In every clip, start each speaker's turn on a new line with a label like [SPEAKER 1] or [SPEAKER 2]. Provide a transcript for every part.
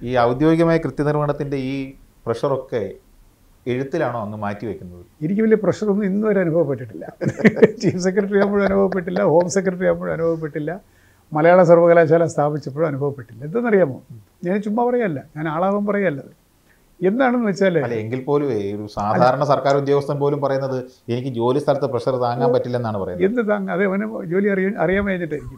[SPEAKER 1] ഈ ഔദ്യോഗികമായ കൃത്യനിർവഹണത്തിന്റെ ഈ പ്രഷറൊക്കെ എഴുത്തിലാണോ അങ്ങ് മാറ്റി വെക്കുന്നത്
[SPEAKER 2] എനിക്ക് വലിയ പ്രഷറൊന്നും ഇന്ന് വരെ അനുഭവപ്പെട്ടിട്ടില്ല ചീഫ് സെക്രട്ടറി ആകുമ്പോഴും അനുഭവപ്പെട്ടില്ല ഹോം സെക്രട്ടറി ആകുമ്പോഴും അനുഭവപ്പെട്ടില്ല മലയാള സർവകലാശാല സ്ഥാപിച്ചപ്പോഴും അനുഭവപ്പെട്ടില്ല എന്തെന്നറിയാമോ ഞാൻ ചുമ്മാ പറയല്ല ഞാൻ ആളാവാൻ പറയല്ല അത്. എന്താണെന്ന് വെച്ചാൽ
[SPEAKER 1] അല്ല എങ്കിൽ പോലും ഏ, ഒരു സാധാരണ സർക്കാർ ഉദ്യോഗസ്ഥൻ പോലും പറയുന്നത് എനിക്ക് ജോലി സ്ഥലത്ത് പ്രഷർ താങ്ങാൻ പറ്റില്ലെന്നാണ് പറയുന്നത്
[SPEAKER 2] എന്ത് താങ്ങ അത് അവന് ജോലി അറിയാൻ അറിയാൻ കഴിഞ്ഞിട്ടായിരിക്കും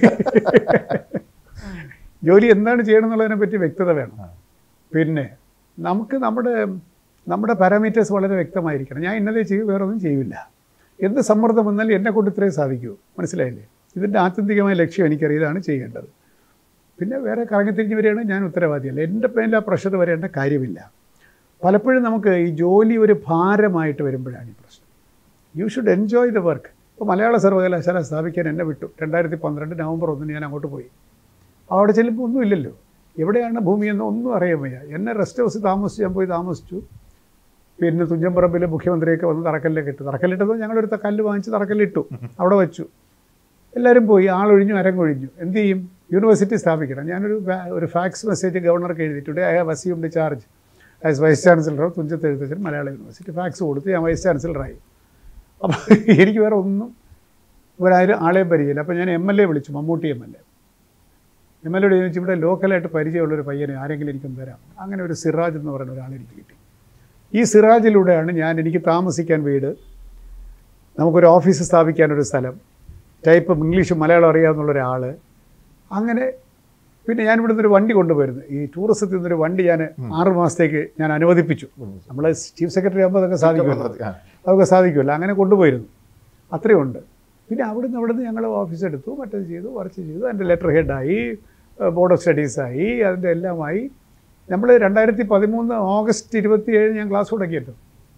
[SPEAKER 2] ജോലി എന്താണ് ചെയ്യണം എന്നുള്ളതിനെ പറ്റി വ്യക്തത വേണം
[SPEAKER 1] ആ.
[SPEAKER 2] പിന്നെ നമുക്ക് നമ്മുടെ നമ്മുടെ പാരാമീറ്റേഴ്സ് വളരെ വ്യക്തമായിരിക്കണം ഞാൻ ഇന്നതേ ചെയ്യും വേറെ ഒന്നും ചെയ്യില്ല എന്ത് സമ്മർദ്ദം വന്നാലും എന്നെ കൊണ്ട് ഇത്രയും സാധിക്കൂ മനസ്സിലായില്ലേ ഇതിൻ്റെ ആത്യന്തികമായ ലക്ഷ്യം എനിക്കറിയാം ഇതാണ് ചെയ്യേണ്ടത് പിന്നെ വേറെ കറങ്ങിത്തിരിഞ്ഞ് വരികയാണ് ഞാൻ ഉത്തരവാദിയല്ല എൻ്റെ പേരിൽ ആ പ്രഷർ വരേണ്ട കാര്യമില്ല പലപ്പോഴും നമുക്ക് ഈ ജോലി ഒരു ഭാരമായിട്ട് വരുമ്പോഴാണ് ഈ പ്രശ്നം you should enjoy the work ഇപ്പോൾ മലയാള സർവകലാശാല സ്ഥാപിക്കാൻ എന്നെ വിട്ടു രണ്ടായിരത്തി പന്ത്രണ്ട് നവംബർ ഒന്നിന് ഞാൻ അങ്ങോട്ട് പോയി അവിടെ ചെല്ലുമ്പോൾ ഒന്നുമില്ലല്ലോ എവിടെയാണ് ഭൂമിയെന്ന് ഒന്നും അറിയാൻ വയ്യ എന്നെ റെസ്റ്റ് ഹൗസ് താമസിച്ച് ഞാൻ പോയി താമസിച്ചു പിന്നെ തുഞ്ചൻപറമ്പിലെ മുഖ്യമന്ത്രിയൊക്കെ വന്ന് തറക്കല്ലിലേക്ക് ഇട്ടു തറക്കല്ലിട്ടത് ഞങ്ങളൊരു ത- കല്ല് വാങ്ങിച്ച് തറക്കല്ലിട്ടു അവിടെ വെച്ചു എല്ലാവരും പോയി ആളൊഴിഞ്ഞു അരങ്ങൊഴിഞ്ഞു എന്ത് ചെയ്യും യൂണിവേഴ്സിറ്റി സ്ഥാപിക്കണം ഞാനൊരു ഫാ- ഒരു ഫാക്സ് മെസ്സേജ് ഗവർണർക്ക് എഴുതിയിട്ടുണ്ട് I have assumed charge as vice chancellor of Thunchath Ezhuthachan Malayalam university fax കൊടുത്ത് ഞാൻ വൈസ് ചാൻസലറായി അപ്പോൾ എനിക്ക് വേറെ ഒന്നും ഒരായിരം ആളെയും പരിചയമില്ല അപ്പോൾ ഞാൻ എം എൽ എ വിളിച്ചു Mammootty M L A M L എയോട് ചോദിച്ചു ഇവിടെ ലോക്കലായിട്ട് പരിചയമുള്ളൊരു പയ്യനെ ആരെങ്കിലും എനിക്കൊന്ന് തരാം അങ്ങനെ ഒരു സിറാജ് എന്ന് പറയുന്ന ഒരാളെ എനിക്ക് കിട്ടി ഈ സിറാജിലൂടെയാണ് ഞാൻ എനിക്ക് താമസിക്കാൻ വീട് നമുക്കൊരു ഓഫീസ് സ്ഥാപിക്കാനൊരു സ്ഥലം ടൈപ്പ് ഇംഗ്ലീഷും മലയാളം അറിയാവുന്ന ഒരാൾ അങ്ങനെ പിന്നെ ഞാൻ ഇവിടുന്ന് ഒരു വണ്ടി കൊണ്ടുപോയിരുന്നു ഈ ടൂറിസത്തിൽ നിന്നൊരു വണ്ടി ഞാൻ ആറ് മാസത്തേക്ക് ഞാൻ അനുവദിപ്പിച്ചു നമ്മൾ ചീഫ് സെക്രട്ടറി ആകുമ്പോൾ അതൊക്കെ സാധിക്കുമല്ലോ
[SPEAKER 1] ആ.
[SPEAKER 2] അതൊക്കെ സാധിക്കുമല്ലോ അങ്ങനെ കൊണ്ടുപോയിരുന്നു അത്രയും ഉണ്ട് പിന്നെ അവിടുന്ന് അവിടുന്ന് ഞങ്ങൾ ഓഫീസ് എടുത്തു മറ്റേത് ചെയ്തു വർക്ക് ചെയ്തു അതിൻ്റെ ലെറ്റർ ഹെഡായി ബോർഡ് ഓഫ് സ്റ്റഡീസായി അതിൻ്റെ എല്ലാമായി നമ്മൾ രണ്ടായിരത്തി പതിമൂന്ന് ഓഗസ്റ്റ് ഇരുപത്തി ഏഴ് ഞാൻ ക്ലാസ് തുടങ്ങിയിട്ടു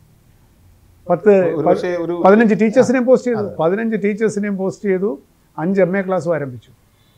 [SPEAKER 2] പത്ത്
[SPEAKER 1] ഒരു പക്ഷേ ഒരു
[SPEAKER 2] പതിനഞ്ച് ടീച്ചേഴ്സിനെയും പോസ്റ്റ് ചെയ്തു പതിനഞ്ച് ടീച്ചേഴ്സിനെയും പോസ്റ്റ് ചെയ്തു അഞ്ച് എം എ ക്ലാസ്സും ആരംഭിച്ചു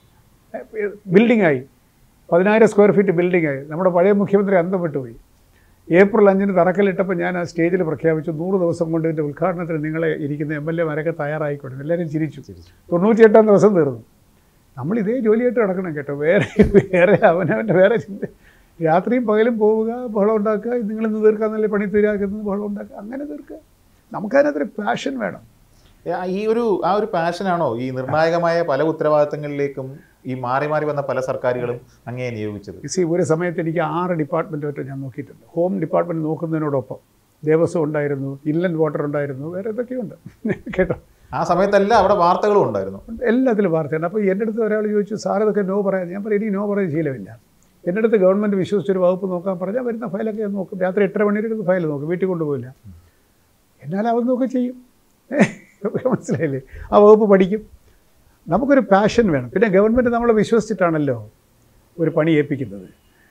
[SPEAKER 2] ബിൽഡിംഗ് ആയി പതിനായിരം സ്ക്വയർ ഫീറ്റ് ബിൽഡിംഗ് ആയി നമ്മുടെ പഴയ മുഖ്യമന്ത്രി അന്തം വിട്ടുപോയി ഏപ്രിൽ അഞ്ചിന് തറക്കല്ലിട്ടപ്പോൾ ഞാൻ ആ സ്റ്റേജിൽ പ്രഖ്യാപിച്ചു നൂറ് ദിവസം കൊണ്ട് ഇതിൻ്റെ ഉദ്ഘാടനത്തിന് നിങ്ങളെ ഇരിക്കുന്ന എം എൽ എമാരൊക്കെ തയ്യാറായിക്കോട്ടെ എല്ലാവരും ചിരിച്ചു തൊണ്ണൂറ്റിയെട്ടാം ദിവസം തീർന്നു നമ്മൾ ഇതേ ജോലിയായിട്ട് നടക്കണം കേട്ടോ വേറെ വേറെ അവനവൻ്റെ വേറെ ചിന്ത രാത്രിയും പകലും പോവുക ബഹളം ഉണ്ടാക്കുക നിങ്ങൾ ഇന്ന് തീർക്കാന്നല്ലേ പണി തീരാക്കുന്നത് ബഹളം ഉണ്ടാക്കുക അങ്ങനെ തീർക്കുക നമുക്കതിനകത്തൊരു പാഷൻ വേണം
[SPEAKER 1] ആ, ഈ ഒരു ആ ഒരു പാഷനാണോ ഈ നിർണായകമായ പല ഉത്തരവാദിത്തങ്ങളിലേക്കും ഈ മാറി മാറി വന്ന പല സർക്കാരുകളും അങ്ങേ നിയോഗിച്ചത്
[SPEAKER 2] സി ഒരു സമയത്ത് എനിക്ക് ആറ് ഡിപ്പാർട്ട്മെൻറ്റ് വരെ ഞാൻ നോക്കിയിട്ടുണ്ട് ഹോം ഡിപ്പാർട്ട്മെൻറ്റ് നോക്കുന്നതിനോടൊപ്പം ദേവസ്വം ഉണ്ടായിരുന്നു ഇൻലൻഡ് വാട്ടർ ഉണ്ടായിരുന്നു വേറെ ഇതൊക്കെയുണ്ട് കേട്ടോ
[SPEAKER 1] ആ സമയത്തെല്ലാം അവിടെ വാർത്തകളും ഉണ്ടായിരുന്നു
[SPEAKER 2] എല്ലാത്തിലും വാർത്തയുണ്ട് അപ്പോൾ എൻ്റെ അടുത്ത് ഒരാൾ ചോദിച്ചു സാർ ഇതൊക്കെ നോ പറയാം ഞാൻ പറയും എനിക്ക് നോ പറയുന്ന ശീലമില്ല എൻ്റെ അടുത്ത് ഗവൺമെൻറ് വിശ്വസിച്ചൊരു വകുപ്പ് നോക്കാൻ പറഞ്ഞാൽ വരുന്ന ഫയലൊക്കെ ഞാൻ നോക്കും രാത്രി എട്ടര മണിയുടെ ഫയൽ നോക്കും വീട്ടിൽ കൊണ്ടുപോയില്ല എന്നാൽ അതൊന്നൊക്കെ ചെയ്യും മനസ്സിലായില്ലേ ആ വകുപ്പ് പഠിക്കും നമുക്കൊരു പാഷൻ വേണം പിന്നെ ഗവൺമെൻറ് നമ്മളെ വിശ്വസിച്ചിട്ടാണല്ലോ ഒരു പണി ഏൽപ്പിക്കുന്നത്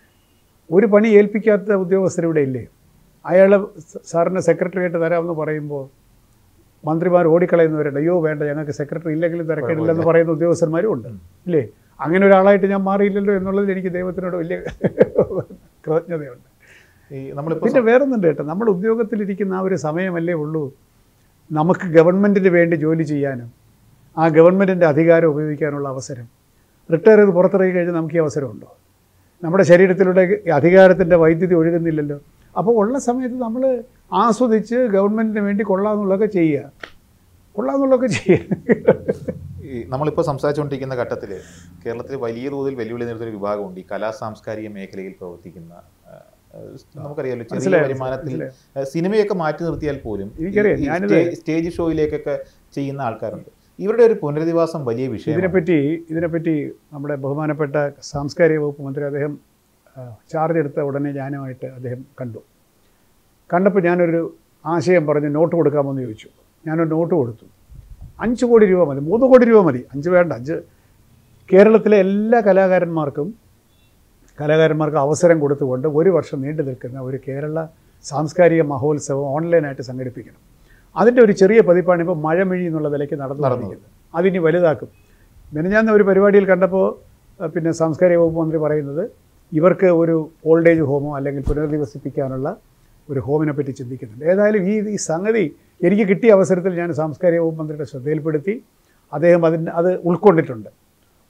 [SPEAKER 2] ഒരു പണി ഏൽപ്പിക്കാത്ത ഉദ്യോഗസ്ഥരിവിടെ ഇല്ലേ അയാൾ സാറിന് സെക്രട്ടറിയായിട്ട് തരാമെന്ന് പറയുമ്പോൾ മന്ത്രിമാർ ഓടിക്കളയുന്നവരുണ്ട് അയ്യോ വേണ്ട ഞങ്ങൾക്ക് സെക്രട്ടറി ഇല്ലെങ്കിലും തിരക്കേടില്ലെന്ന് പറയുന്ന ഉദ്യോഗസ്ഥന്മാരും ഉണ്ട് ഇല്ലേ അങ്ങനെ ഒരാളായിട്ട് ഞാൻ മാറിയില്ലല്ലോ എന്നുള്ളതിൽ എനിക്ക് ദൈവത്തിനോട് വലിയ കൃതജ്ഞതയുണ്ട്
[SPEAKER 1] ഈ നമ്മളിപ്പോ
[SPEAKER 2] പിന്നെ വേറൊന്നുണ്ട് കേട്ടോ നമ്മൾ ഉദ്യോഗത്തിലിരിക്കുന്ന ആ ഒരു സമയമല്ലേ ഉള്ളൂ നമുക്ക് ഗവൺമെൻറ്റിന് വേണ്ടി ജോലി ചെയ്യാനും ആ ഗവൺമെൻറ്റിൻ്റെ അധികാരം ഉപയോഗിക്കാനുള്ള അവസരം റിട്ടയർ ചെയ്ത് പുറത്തിറങ്ങി കഴിഞ്ഞാൽ നമുക്ക് ഈ അവസരമുണ്ടോ നമ്മുടെ ശരീരത്തിലൂടെ അധികാരത്തിൻ്റെ വൈദ്യുതി ഒഴുകുന്നില്ലല്ലോ അപ്പോൾ ഉള്ള സമയത്ത് നമ്മൾ ആസ്വദിച്ച് ഗവൺമെൻറ്റിന് വേണ്ടി കൊള്ളാമെന്നുള്ളതൊക്കെ ചെയ്യുക കൊള്ളാമെന്നുള്ളതൊക്കെ ചെയ്യുക
[SPEAKER 1] ഈ നമ്മളിപ്പോൾ സംസാരിച്ചുകൊണ്ടിരിക്കുന്ന ഘട്ടത്തിൽ കേരളത്തിൽ വലിയ തോതിൽ വെല്ലുവിളി നേരിടുന്ന ഒരു വിഭാഗമുണ്ട് ഈ കലാ സാംസ്കാരിക മേഖലയിൽ പ്രവർത്തിക്കുന്ന ആ, ആ, നമുക്കറിയാലോ ചെറിയ
[SPEAKER 2] മനസ്സിലായി,
[SPEAKER 1] വരുമാനത്തിൽ
[SPEAKER 2] മനസ്സിലായി.
[SPEAKER 1] ആ, സിനിമയൊക്കെ മാറ്റി നിർത്തിയാൽ പോലും ഈ-
[SPEAKER 2] എനിക്കറിയാം,
[SPEAKER 1] ഈ
[SPEAKER 2] ഞാനിത്
[SPEAKER 1] സ്റ്റേ- സ്റ്റേജ് ഷോയിലേക്കൊക്കെ ചെയ്യുന്ന ആൾക്കാരുണ്ട് ഇവരുടെ ഒരു പുനരധിവാസം വലിയ വിഷയമാണ്
[SPEAKER 2] ഇതിനെപ്പറ്റി ഇതിനെപ്പറ്റി നമ്മുടെ ബഹുമാനപ്പെട്ട സാംസ്കാരിക വകുപ്പ് മന്ത്രി അദ്ദേഹം ആ, ചാർജ് എടുത്ത ഉടനെ ഞാനുമായിട്ട് അദ്ദേഹം കണ്ടു കണ്ടപ്പോൾ ഞാനൊരു ആശയം പറഞ്ഞ് നോട്ട് കൊടുക്കാമെന്ന് ചോദിച്ചു ഞാനൊരു നോട്ട് കൊടുത്തു അഞ്ച് കോടി രൂപ മതി മൂന്ന് കോടി രൂപ മതി അഞ്ച് വേണ്ട അഞ്ച് കേരളത്തിലെ എല്ലാ കലാകാരന്മാർക്കും കലാകാരന്മാർക്ക് അവസരം കൊടുത്തുകൊണ്ട് ഒരു വർഷം നീണ്ടു നിൽക്കുന്ന ഒരു കേരള സാംസ്കാരിക മഹോത്സവം ഓൺലൈനായിട്ട് സംഘടിപ്പിക്കണം അതിൻ്റെ ഒരു ചെറിയ പതിപ്പാണ് ഇപ്പോൾ മഴമിഴി എന്നുള്ള നിലയ്ക്ക് നടന്നു
[SPEAKER 1] നടന്നത്.
[SPEAKER 2] നടന്നിരിക്കുന്നത് അതിനി വലുതാക്കും മിനഞ്ഞാന്ന് ഒരു പരിപാടിയിൽ കണ്ടപ്പോൾ അഹ് പിന്നെ സാംസ്കാരിക വകുപ്പ് മന്ത്രി പറയുന്നത് ഇവർക്ക് ഒരു ഓൾഡ് ഏജ് ഹോമോ അല്ലെങ്കിൽ പുനരധിവസിപ്പിക്കാനുള്ള ഒരു ഹോമിനെ പറ്റി ചിന്തിക്കുന്നുണ്ട് ഏതായാലും ഈ ഈ സംഗതി എനിക്ക് കിട്ടിയ അവസരത്തിൽ ഞാൻ സാംസ്കാരിക വകുപ്പ് മന്ത്രിയുടെ ശ്രദ്ധയിൽപ്പെടുത്തി അദ്ദേഹം അതിന് അത് ഉൾക്കൊണ്ടിട്ടുണ്ട്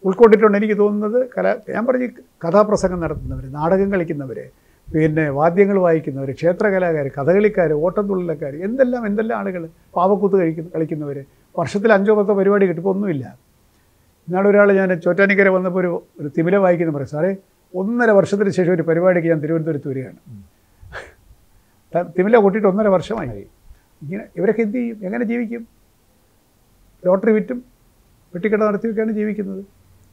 [SPEAKER 2] ഉൾക്കൊണ്ടിട്ടുണ്ട് എനിക്ക് തോന്നുന്നത് കല ഞാൻ പറഞ്ഞ ഈ കഥാപ്രസംഗം നടത്തുന്നവർ നാടകം കളിക്കുന്നവർ പിന്നെ വാദ്യങ്ങൾ വായിക്കുന്നവർ ക്ഷേത്രകലാകാർ കഥകളിക്കാർ ഓട്ടംതുള്ളലക്കാർ എന്തെല്ലാം എന്തെല്ലാം ആളുകൾ പാവക്കൂത്ത് കഴിക്കുന്ന കളിക്കുന്നവർ വർഷത്തിൽ അഞ്ചോ പത്തോ പരിപാടി കിട്ടും ഇപ്പോൾ ഒന്നുമില്ല ഇന്നാളെ ഒരാൾ ഞാൻ ചോറ്റാനിക്കര വന്നപ്പോൾ ഒരു ഒരു തിമില വായിക്കുന്ന പറയും സാറേ ഒന്നര വർഷത്തിന് ശേഷം ഒരു പരിപാടിക്ക് ഞാൻ തിരുവനന്തപുരത്ത് വരികയാണ് ത- തിമില കൊട്ടിയിട്ട് ഒന്നര വർഷമായി ഇങ്ങനെ ഇവരൊക്കെ എന്ത് ചെയ്യും എങ്ങനെ ജീവിക്കും ലോട്ടറി വിറ്റും വെട്ടിക്കട നടത്തിയൊക്കെയാണ് ജീവിക്കുന്നത്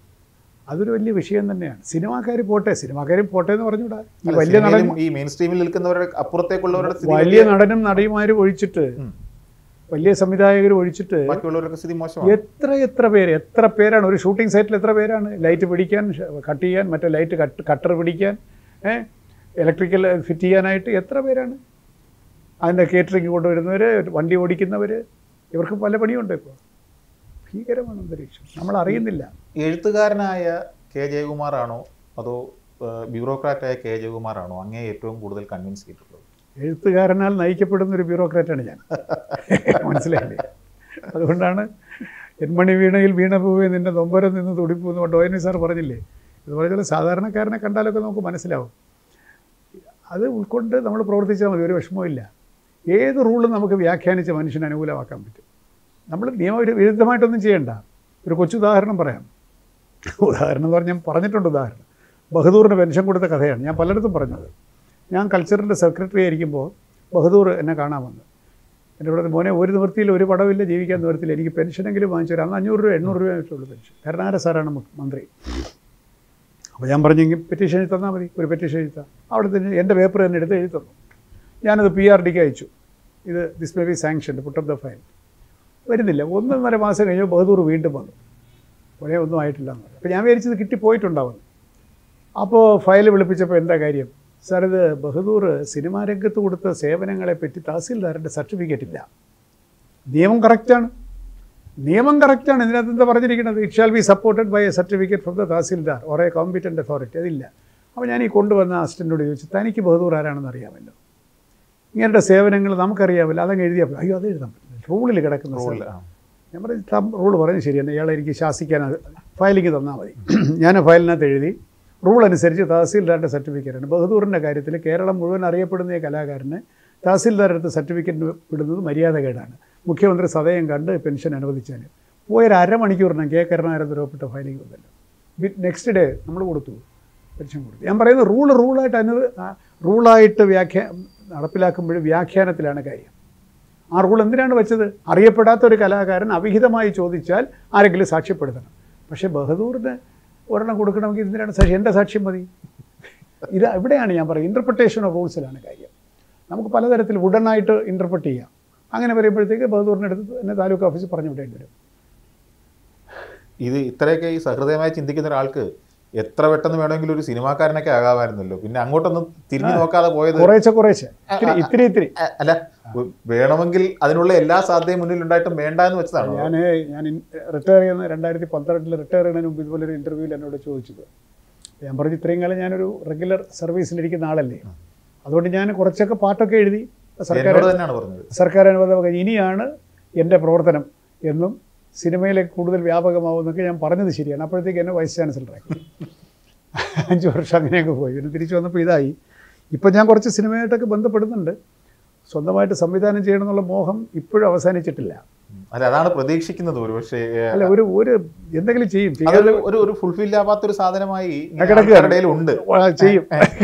[SPEAKER 2] അതൊരു വലിയ വിഷയം തന്നെയാണ് സിനിമാക്കാർ പോട്ടെ സിനിമാക്കാരും പോട്ടെ എന്ന് പറഞ്ഞുകൂടാ ഈ
[SPEAKER 1] അല്ല,
[SPEAKER 2] വലിയ നടൻ
[SPEAKER 1] സിനിമയിലും ഈ മെയിൻ സ്ട്രീമിൽ നിൽക്കുന്നവരുടെ അപ്പുറത്തേക്കുള്ളവരുടെ സ്ഥിതി
[SPEAKER 2] വലിയ നടനും നടിമാരും ഒഴിച്ചിട്ട്
[SPEAKER 1] ഉം.
[SPEAKER 2] വലിയ സംവിധായകർ ഒഴിച്ചിട്ട്
[SPEAKER 1] ബാക്കിയുള്ളവരുടെ സ്ഥിതി മോശമാണ്
[SPEAKER 2] എത്ര എത്ര പേര് എത്ര പേരാണ് ഒരു ഷൂട്ടിംഗ് സൈറ്റിൽ എത്ര പേരാണ് ലൈറ്റ് പിടിക്കാൻ കട്ട് ചെയ്യാൻ മറ്റേ ലൈറ്റ് കട്ട് കട്ടർ പിടിക്കാൻ ഇലക്ട്രിക്കൽ ഫിറ്റ് ചെയ്യാനായിട്ട് എത്ര പേരാണ് അതിൻ്റെ കേറ്ററിംഗ് കൊണ്ടുവരുന്നവർ വണ്ടി ഓടിക്കുന്നവർ ഇവർക്ക് പല പണിയുണ്ട് ഇപ്പോൾ ഭീകരമാണ് അന്തരീക്ഷം നമ്മൾ അറിയുന്നില്ല
[SPEAKER 1] എഴുത്തുകാരനായ കെ ജയകുമാറാണോ അതോ ഏഹ്, ബ്യൂറോക്രാറ്റായ കെ ജയകുമാറാണോ അങ്ങേ ഏറ്റവും കൂടുതൽ കൺവിൻസ് ചെയ്തിട്ടുള്ളത്
[SPEAKER 2] എഴുത്തുകാരനാൽ നയിക്കപ്പെടുന്ന ഒരു ബ്യൂറോക്രാറ്റാണ് ഞാൻ മനസ്സിലായില്ലേ അതുകൊണ്ടാണ് എൻമണി വീണയിൽ വീണ പൂവേ നിന്റെ നൊമ്പരം നിന്ന് തുടിപ്പൂ എന്ന് കൊണ്ട് ഓയനി സാർ പറഞ്ഞില്ലേ ഇതുപോലെ ചില സാധാരണക്കാരനെ കണ്ടാലൊക്കെ നമുക്ക് മനസ്സിലാവും അത് ഉൾക്കൊണ്ട് നമ്മൾ പ്രവർത്തിച്ചാൽ മതി ഒരു വിഷമവും ഏത് റൂളും നമുക്ക് വ്യാഖ്യാനിച്ച് മനുഷ്യന് അനുകൂലമാക്കാൻ പറ്റും നമ്മൾ നിയമവിരുദ്ധമായിട്ടൊന്നും ചെയ്യണ്ട ഒരു കൊച്ചുദാഹരണം പറയാം ഉദാഹരണം എന്ന് പറഞ്ഞാൽ ഞാൻ പറഞ്ഞിട്ടുണ്ട് ഉദാഹരണം ബഹദൂറിന് പെൻഷൻ കൊടുത്ത കഥയാണ് ഞാൻ പലയിടത്തും പറഞ്ഞത് ഞാൻ കൾച്ചറിൻ്റെ സെക്രട്ടറി ആയിരിക്കുമ്പോൾ ബഹദൂർ എന്നെ കാണാൻ വന്നു എൻ്റെ ഇവിടെ മോനെ ഒരു നിവൃത്തിയിൽ ഒരു പടവില്ല ജീവിക്കാൻ നിവൃത്തിയില്ല എനിക്ക് പെൻഷനെങ്കിലും വാങ്ങിച്ചു തരാം അന്ന് അഞ്ഞൂറ് രൂപ എണ്ണൂറ് രൂപ ആയിട്ടുള്ളൂ പെൻഷൻ കരുണാകര സാറാണ് മു- മന്ത്രി അപ്പോൾ ഞാൻ പറഞ്ഞെങ്കിൽ പെറ്റീഷൻ എഴുതി തന്നാൽ മതി ഒരു പെറ്റീഷൻ എഴുതി തരാം അവിടെ തന്നെ എൻ്റെ പേപ്പർ തന്നെ എടുത്ത് എഴുതി തന്നു ഞാനത് പി ആർ ഡിക്ക് അയച്ചു ഇത് this may be sanction put of the file വരുന്നില്ല ഒന്നൊന്നര മാസം കഴിഞ്ഞപ്പോൾ ബഹദൂർ വീണ്ടും വന്നു ഉടനെ ഒന്നും ആയിട്ടില്ല എന്ന് പറഞ്ഞു അപ്പോൾ ഞാൻ വിചാരിച്ചത് കിട്ടിപ്പോയിട്ടുണ്ടാവുന്നു അപ്പോൾ ഫയൽ വിളിപ്പിച്ചപ്പോൾ എന്താ കാര്യം സാർ ഇത് ബഹദൂർ സിനിമാ രംഗത്ത് കൊടുത്ത സേവനങ്ങളെ പറ്റി തഹസീൽദാറിൻ്റെ സർട്ടിഫിക്കറ്റ് ഇല്ല നിയമം കറക്റ്റാണ് നിയമം കറക്റ്റാണ് ഇതിനകത്ത് എന്താ പറഞ്ഞിരിക്കുന്നത് it shall be supported by a certificate from the tahsildar or a competent authority അതില്ല അപ്പോൾ ഞാൻ ഈ കൊണ്ടുവന്ന അസിസ്റ്റൻറ്റോട് ചോദിച്ചു തനിക്ക് ബഹദൂർ ആരാണെന്ന് അറിയാമല്ലോ ഇങ്ങനത്തെ സേവനങ്ങൾ നമുക്കറിയാമല്ലോ അതങ്ങ് എഴുതിയാൽ മതി. അയ്യോ അത് എഴുതാൻ പറ്റില്ല റൂളിൽ കിടക്കുന്ന
[SPEAKER 1] റൂൾ
[SPEAKER 2] സ്ഥലം. ഞാൻ പറഞ്ഞു റൂൾ പറഞ്ഞത് ശരിയാണ് ഇയാളെ എനിക്ക് ശാസിക്കാൻ ഫയലിക്ക് തന്നാൽ മതി ഞാൻ ഫയലിനകത്ത് എഴുതി റൂൾ അനുസരിച്ച് തഹസീൽദാറിൻ്റെ സർട്ടിഫിക്കറ്റാണ് ബഹദൂറിൻ്റെ കാര്യത്തിൽ കേരളം മുഴുവൻ അറിയപ്പെടുന്ന ഈ കലാകാരന് തഹസീൽദാർ എടുത്ത് സർട്ടിഫിക്കറ്റ് വിടുന്നത് മര്യാദകേടാണ് മുഖ്യമന്ത്രി സദയം കണ്ട് പെൻഷൻ അനുവദിച്ചാൽ പോയൊരു അരമണിക്കൂറിനാണ് കെ കരുണാകരൻ രൂപപ്പെട്ട ഫയലിംഗ് വന്നല്ലോ നെക്സ്റ്റ് ഡേ നമ്മൾ കൊടുത്തു പെൻഷൻ കൊടുത്തു ഞാൻ പറയുന്നത് റൂൾ റൂളായിട്ട് അനു റൂളായിട്ട് വ്യാഖ്യാ നടപ്പിലാക്കുമ്പോൾ വ്യാഖ്യാനത്തിലാണ് കാര്യം ആ റൂൾ എന്തിനാണ് വെച്ചത് അറിയപ്പെടാത്ത ഒരു കലാകാരൻ അവിഹിതമായി ചോദിച്ചാൽ ആരെങ്കിലും സാക്ഷ്യപ്പെടുത്തണം പക്ഷേ ബഹദൂറിന് ഒരെണ്ണം കൊടുക്കണമെങ്കിൽ എന്തിനാണ് സാക്ഷി എൻ്റെ സാക്ഷ്യം മതി ഇത് ഇവിടെയാണ് ഞാൻ പറയുന്നത് ഇൻ്റർപ്രിട്ടേഷൻ ഓഫ് റൂൾസിലാണ് കാര്യം നമുക്ക് പലതരത്തിൽ വുഡനായിട്ട് ഇൻ്റർപ്രറ്റ് ചെയ്യാം അങ്ങനെ വരുമ്പോഴത്തേക്ക് ബഹദൂറിൻ്റെ അടുത്ത് എന്നെ താലൂക്ക് ഓഫീസിൽ പറഞ്ഞു വിടേണ്ടി വരും
[SPEAKER 1] ഇത് ഇത്രയൊക്കെ ഈ സഹൃദയമായി ചിന്തിക്കുന്ന ഒരാൾക്ക് എത്ര പെട്ടെന്ന് വേണമെങ്കിലും ഒരു സിനിമാക്കാരനൊക്കെ ആകാമായിരുന്നല്ലോ പിന്നെ അങ്ങോട്ടൊന്നും തിരിഞ്ഞു നോക്കാതെ പോയത്
[SPEAKER 2] കുറേശ്ശെ കുറേശ്ശെ ഇത്തിരി ഇത്തിരി ഇത്തിരി
[SPEAKER 1] അ- അല്ല വ- വേണമെങ്കിൽ അതിനുള്ള എല്ലാ സാധ്യതയും മുന്നിൽ ഉണ്ടായിട്ടും വേണ്ട എന്ന് വെച്ചതാണ്
[SPEAKER 2] ഞാൻ ഞാൻ റിട്ടയർ ചെയ്യുന്ന രണ്ടായിരത്തി പന്ത്രണ്ടിൽ റിട്ടയർ ചെയ്യുന്നതിന് മുമ്പ് ഇതുപോലെ ഒരു ഇൻ്റർവ്യൂവിൽ എന്നോട് ചോദിച്ചത് ഞാൻ പറഞ്ഞു ഇത്രയും കാലം ഞാനൊരു റെഗുലർ സർവീസിലിരിക്കുന്ന ആളല്ലേ അതുകൊണ്ട് ഞാൻ കുറച്ചൊക്കെ പാട്ടൊക്കെ എഴുതി സർക്കാർ
[SPEAKER 1] എന്നോട് തന്നെയാണ് പറഞ്ഞത്
[SPEAKER 2] സർക്കാർ അനുവാദമൊക്കെ ഇനിയാണ് എൻ്റെ പ്രവർത്തനം എന്നും സിനിമയിലേക്ക് കൂടുതൽ വ്യാപകമാവുമെന്നൊക്കെ ഞാൻ പറഞ്ഞത് ശരിയാണ് അപ്പോഴത്തേക്ക് എന്നെ വൈസ് ചാൻസലറാക്കി അഞ്ച് വർഷം അങ്ങനെയൊക്കെ പോയി പിന്നെ തിരിച്ചു വന്നപ്പോൾ ഇതായി ഇപ്പം ഞാൻ കുറച്ച് സിനിമയായിട്ടൊക്കെ ബന്ധപ്പെടുന്നുണ്ട് സ്വന്തമായിട്ട് സംവിധാനം ചെയ്യണമെന്നുള്ള മോഹം ഇപ്പോഴും അവസാനിച്ചിട്ടില്ല
[SPEAKER 1] അല്ല അതാണ് പ്രതീക്ഷിക്കുന്നത് ഒരു പക്ഷേ
[SPEAKER 2] അല്ല ഒരു ഒരു എന്തെങ്കിലും ചെയ്യും ചെയ്യാൻ
[SPEAKER 1] അതൊരു ഒരു ഒരു ഫുൾഫിൽ ആവാത്ത ഒരു സാധനമായി ഇങ്ങനെ
[SPEAKER 2] കിടക്കുകയാണ്.
[SPEAKER 1] ആൾക്കാരുടെ ഇടയിൽ ഉണ്ട്
[SPEAKER 2] ആ, ചെയ്യും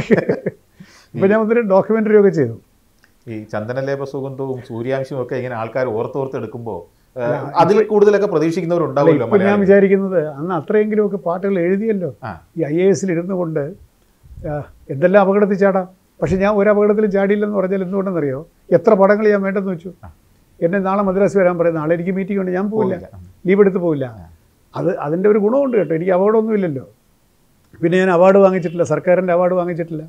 [SPEAKER 2] ഇപ്പം ഞാൻ ഒന്നൊരു ഡോക്യുമെൻ്ററി ഒക്കെ ചെയ്തു
[SPEAKER 1] ഈ ചന്ദനലേപ സുഗന്ധവും സൂര്യാംശവും ഒക്കെ ഇങ്ങനെ ആൾക്കാർ ഓർത്തോർത്ത് എടുക്കുമ്പോൾ അതിൽ കൂടുതലൊക്കെ പ്രതീക്ഷിക്കുന്നവരുണ്ടാവുമല്ലോ
[SPEAKER 2] ഇപ്പം ഞാൻ
[SPEAKER 1] മലയാളികൾ.
[SPEAKER 2] വിചാരിക്കുന്നത് അന്ന് അത്രയെങ്കിലുമൊക്കെ പാട്ടുകൾ എഴുതിയല്ലോ
[SPEAKER 1] ആ
[SPEAKER 2] ഈ ഐ എ എസിൽ ഇരുന്നു കൊണ്ട് ആ, എന്തെല്ലാം അപകടത്തിൽ ചാടാം പക്ഷെ ഞാൻ ഒരു അപകടത്തിലും ചാടിയില്ലെന്ന് പറഞ്ഞാൽ എന്തുകൊണ്ടെന്നറിയോ എത്ര പടങ്ങൾ ഞാൻ വേണ്ടെന്ന് വെച്ചു എന്നെ നാളെ മദ്രാസ് വരാൻ പറയും നാളെ എനിക്ക് മീറ്റിംഗ് ഉണ്ട് ഞാൻ പോവില്ല
[SPEAKER 1] പോവില്ല.
[SPEAKER 2] ലീവ് എടുത്ത് പോവില്ല അത് അതിൻ്റെ ഒരു ഗുണമുണ്ട് കേട്ടോ എനിക്ക് അവാർഡൊന്നുമില്ലല്ലോ പിന്നെ ഞാൻ അവാർഡ് വാങ്ങിച്ചിട്ടില്ല സർക്കാരിൻ്റെ അവാർഡ് വാങ്ങിച്ചിട്ടില്ല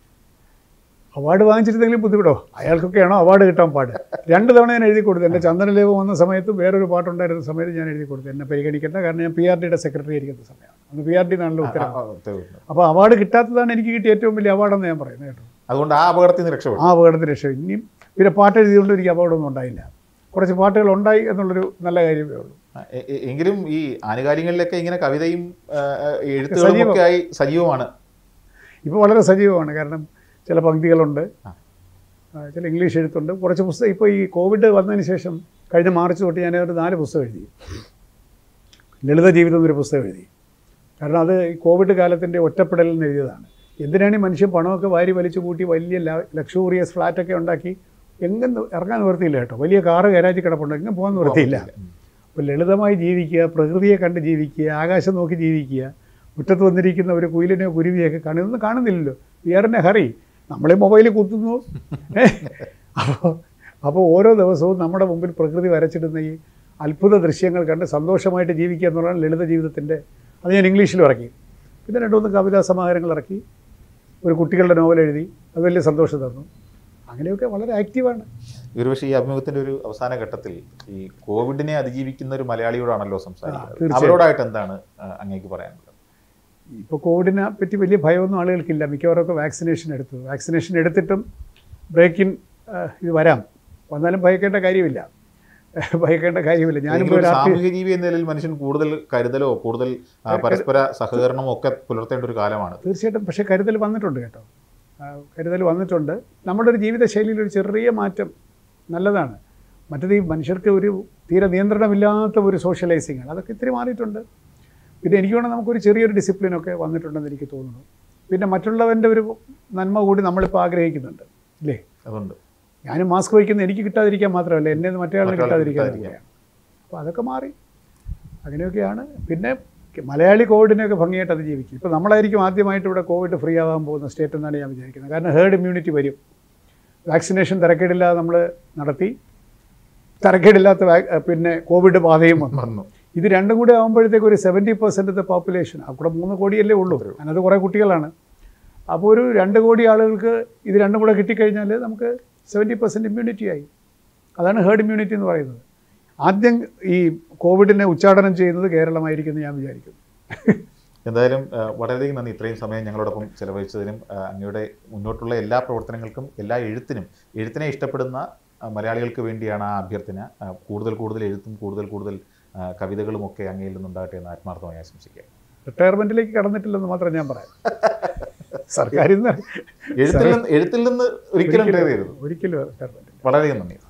[SPEAKER 2] അവാർഡ് വാങ്ങിച്ചിരുന്നെങ്കിലും ബുദ്ധിമുട്ടോ അയാൾക്കൊക്കെയാണോ അവാർഡ് കിട്ടാൻ പാട് രണ്ട് തവണ ഞാൻ എഴുതി കൊടുത്തു എൻ്റെ ചന്ദനലേവ് വന്ന സമയത്ത് വേറൊരു പാട്ടുണ്ടായിരുന്ന സമയത്ത് ഞാൻ എഴുതി കൊടുത്തു എന്നെ പരിഗണിക്കേണ്ട കാരണം ഞാൻ പി ആർ ഡിയുടെ സെക്രട്ടറി ആയിരിക്കുന്ന സമയമാണ് അന്ന് പി ആർ ഡി നാണല്ലോ
[SPEAKER 1] ആ,
[SPEAKER 2] ഉത്തരവ്
[SPEAKER 1] ആ, ഉത്തരവുണ്ട്.
[SPEAKER 2] അപ്പോൾ അവാർഡ് കിട്ടാത്തതാണ് എനിക്ക് കിട്ടിയ ഏറ്റവും വലിയ അവാർഡെന്ന് ഞാൻ പറയുന്നത് കേട്ടോ
[SPEAKER 1] അതുകൊണ്ട് ആ അപകടത്തിൽ നിന്ന് രക്ഷപ്പെടും
[SPEAKER 2] ആ അപകടത്തിന് രക്ഷ ഇനിയും പിന്നെ പാട്ട് എഴുതിയതുകൊണ്ട് എനിക്ക് അപകടമൊന്നും ഉണ്ടായില്ല കുറച്ച് പാട്ടുകൾ ഉണ്ടായി എന്നുള്ളൊരു നല്ല കാര്യമേ ഉള്ളൂ
[SPEAKER 1] ആ, എ- എ- എങ്കിലും ഈ ആനുകാലികളിലൊക്കെ ഇങ്ങനെ കവിതയും ആ, ആ, എഴുത്തുകളും ഒക്കെ ആയി സജീവമാണ്
[SPEAKER 2] ഇപ്പോൾ വളരെ സജീവമാണ് കാരണം ചില പങ്ക്തികളുണ്ട്
[SPEAKER 1] ആ.
[SPEAKER 2] ആ, ചില ഇംഗ്ലീഷ് എഴുത്തുണ്ട് കുറച്ച് പുസ്തകം ഇപ്പോൾ ഈ കോവിഡ് വന്നതിന് ശേഷം കഴിഞ്ഞ മാർച്ച് തൊട്ട് ഞാൻ ഒരു നാല് പുസ്തകം എഴുതി ലളിത ജീവിതം എന്നൊരു പുസ്തകം എഴുതി കാരണം അത് ഈ കോവിഡ് കാലത്തിൻ്റെ ഒറ്റപ്പെടലിൽ നിന്ന് എഴുതിയതാണ് എന്തിനാണ് ഈ മനുഷ്യൻ പണമൊക്കെ വാരി വലിച്ചു കൂട്ടി വലിയ ലക്ഷൂറിയസ് ഫ്ലാറ്റൊക്കെ ഉണ്ടാക്കി എങ്ങും ഇറങ്ങാൻ നിവർത്തിയില്ല കേട്ടോ വലിയ കാറ് ഗരാജിൽ കിടപ്പുണ്ട് എങ്ങും പോകാൻ നിവർത്തിയില്ല
[SPEAKER 1] ഉം.
[SPEAKER 2] അപ്പോൾ ലളിതമായി ജീവിക്കുക പ്രകൃതിയെ കണ്ട് ജീവിക്കുക ആകാശം നോക്കി ജീവിക്കുക മുറ്റത്ത് വന്നിരിക്കുന്ന ഒരു കുയിലിനെയോ കുരുവിയൊക്കെ കാണും ഇതൊന്നും കാണുന്നില്ലല്ലോ വിയറിനെ ഹറി നമ്മളെ മൊബൈലിൽ കുത്തുന്നു അപ്പോൾ അപ്പോൾ ഓരോ ദിവസവും നമ്മുടെ മുമ്പിൽ പ്രകൃതി വരച്ചിടുന്ന ഈ അത്ഭുത ദൃശ്യങ്ങൾ കണ്ട് സന്തോഷമായിട്ട് ജീവിക്കുക എന്നുള്ളതാണ് ലളിത ജീവിതത്തിൻ്റെ അത് ഞാൻ ഇംഗ്ലീഷിലും ഇറക്കി പിന്നെ രണ്ട് മൂന്ന് കവിതാ സമാഹാരങ്ങൾ ഇറക്കി ഒരു കുട്ടികളുടെ നോവൽ എഴുതി അത് വലിയ സന്തോഷം തന്നു അങ്ങനെയൊക്കെ വളരെ ആക്റ്റീവാണ്
[SPEAKER 1] ഒരുപക്ഷെ ഈ അഭിമുഖത്തിന്റെ ഒരു അവസാന ഘട്ടത്തിൽ ഈ കോവിഡിനെ അതിജീവിക്കുന്ന ഒരു മലയാളിയോടാണല്ലോ
[SPEAKER 2] ആ,
[SPEAKER 1] സംസാരിക്കുന്നത്
[SPEAKER 2] തീർച്ചയായും.
[SPEAKER 1] അവരോടായിട്ട് എന്താണ് ആ, അങ്ങേക്ക് പറയാനുള്ളത്
[SPEAKER 2] ഇപ്പോൾ കോവിഡിനെ പറ്റി വലിയ ഭയമൊന്നും ആളുകൾക്കില്ല മിക്കവാറൊക്കെ വാക്സിനേഷൻ എടുത്തു വാക്സിനേഷൻ എടുത്തിട്ടും ബ്രേക്കിൻ ഇത് വരാം വന്നാലും ഭയക്കേണ്ട കാര്യമില്ല ഭയക്കേണ്ട കാര്യമില്ല ഞാനിപ്പോൾ
[SPEAKER 1] എങ്കിലും ഒരു
[SPEAKER 2] രാത്രി
[SPEAKER 1] സാമൂഹിക ജീവി എന്ന നിലയിൽ മനുഷ്യൻ കൂടുതൽ കരുതലോ കൂടുതൽ ആ, പരസ്പര സഹകരണമോ ഒക്കെ പുലർത്തേണ്ട ഒരു കാലമാണ്
[SPEAKER 2] തീർച്ചയായിട്ടും പക്ഷേ കരുതൽ വന്നിട്ടുണ്ട് കേട്ടോ ആ, കരുതൽ വന്നിട്ടുണ്ട് നമ്മുടെ ഒരു ജീവിതശൈലിയിൽ ഒരു ചെറിയ മാറ്റം നല്ലതാണ് മറ്റത് ഈ മനുഷ്യർക്ക് ഒരു തീരെ നിയന്ത്രണമില്ലാത്ത ഒരു സോഷ്യലൈസിങ് ആണ് അതൊക്കെ ഇത്തിരി മാറിയിട്ടുണ്ട് പിന്നെ എനിക്ക് വേണം നമുക്കൊരു ചെറിയൊരു ഡിസിപ്ലിനൊക്കെ വന്നിട്ടുണ്ടെന്ന് എനിക്ക് തോന്നുന്നു പിന്നെ മറ്റുള്ളവൻ്റെ ഒരു നന്മ കൂടി നമ്മളിപ്പോൾ ആഗ്രഹിക്കുന്നുണ്ട് ഇല്ലേ
[SPEAKER 1] അതുണ്ട്
[SPEAKER 2] ഞാനും മാസ്ക് വയ്ക്കുന്നത് എനിക്ക് കിട്ടാതിരിക്കാൻ മാത്രമല്ല എന്നെ മറ്റേ ആളിന്
[SPEAKER 1] മറ്റേ ആളിന്
[SPEAKER 2] കിട്ടാതിരിക്കാൻ
[SPEAKER 1] കിട്ടാതിരിക്കാൻ.
[SPEAKER 2] കൂടിയാണ് അപ്പോൾ അതൊക്കെ മാറി അങ്ങനെയൊക്കെയാണ് പിന്നെ മലയാളി കോവിഡിനെയൊക്കെ ഭംഗിയായിട്ട് അതിജീവിക്കും ഇപ്പോൾ നമ്മളായിരിക്കും ആദ്യമായിട്ട് ഇവിടെ കോവിഡ് ഫ്രീ ആവാൻ പോകുന്ന സ്റ്റേറ്റ് എന്നാണ് ഞാൻ വിചാരിക്കുന്നത് കാരണം ഹേർഡ് ഇമ്മ്യൂണിറ്റി വരും വാക്സിനേഷൻ തിരക്കേടില്ലാതെ നമ്മൾ നടത്തി തിരക്കേടില്ലാത്ത വാ- പിന്നെ കോവിഡ് ബാധയും വന്നു
[SPEAKER 1] വന്നു
[SPEAKER 2] ഇത് രണ്ടും കൂടെ ആകുമ്പോഴത്തേക്ക് ഒരു സെവൻറ്റി പെർസെൻറ്റ് പോപ്പുലേഷൻ ആ കൂടെ മൂന്ന് കോടിയല്ലേ ഉള്ളൂ അതിനകത്ത് കുറേ കുട്ടികളാണ് അപ്പോൾ ഒരു രണ്ട് കോടി ആളുകൾക്ക് ഇത് രണ്ടും കൂടെ കിട്ടിക്കഴിഞ്ഞാൽ നമുക്ക് സെവൻറ്റി പെർസെൻറ്റ് ഇമ്മ്യൂണിറ്റി ആയി അതാണ് ഹേർഡ് ഇമ്മ്യൂണിറ്റി എന്ന് പറയുന്നത് ആദ്യം ഈ കോവിഡിനെ ഉച്ചാടനം ചെയ്യുന്നത് കേരളമായിരിക്കും എന്ന് ഞാൻ വിചാരിക്കുന്നു
[SPEAKER 1] എന്തായാലും ആ, വളരെയധികം നന്ദി ഇത്രയും സമയം ഞങ്ങളോടൊപ്പം ചെലവഴിച്ചതിനും ആ, അങ്ങയുടെ മുന്നോട്ടുള്ള എല്ലാ പ്രവർത്തനങ്ങൾക്കും എല്ലാ എഴുത്തിനും എഴുത്തിനെ ഇഷ്ടപ്പെടുന്ന ആ, മലയാളികൾക്ക് വേണ്ടിയാണ് ആ അഭ്യർത്ഥന ആ, കൂടുതൽ കൂടുതൽ എഴുത്തും കൂടുതൽ കൂടുതൽ ആ, കവിതകളും ഒക്കെ അങ്ങയിൽ നിന്നുണ്ടാകട്ടെ എന്ന് ആത്മാർത്ഥമായി ആശംസിക്കുക
[SPEAKER 2] റിട്ടയർമെൻറ്റിലേക്ക് കടന്നിട്ടില്ലെന്ന് മാത്രം ഞാൻ പറയാം സർക്കാരിൽ നിന്ന്
[SPEAKER 1] എഴുത്തിൽ നിന്ന് എഴുത്തിൽ നിന്ന് ഒരിക്കലും കയറിയരുത്
[SPEAKER 2] ഒരിക്കലും റിട്ടയർമെൻറ്റ്
[SPEAKER 1] വളരെയധികം നന്ദി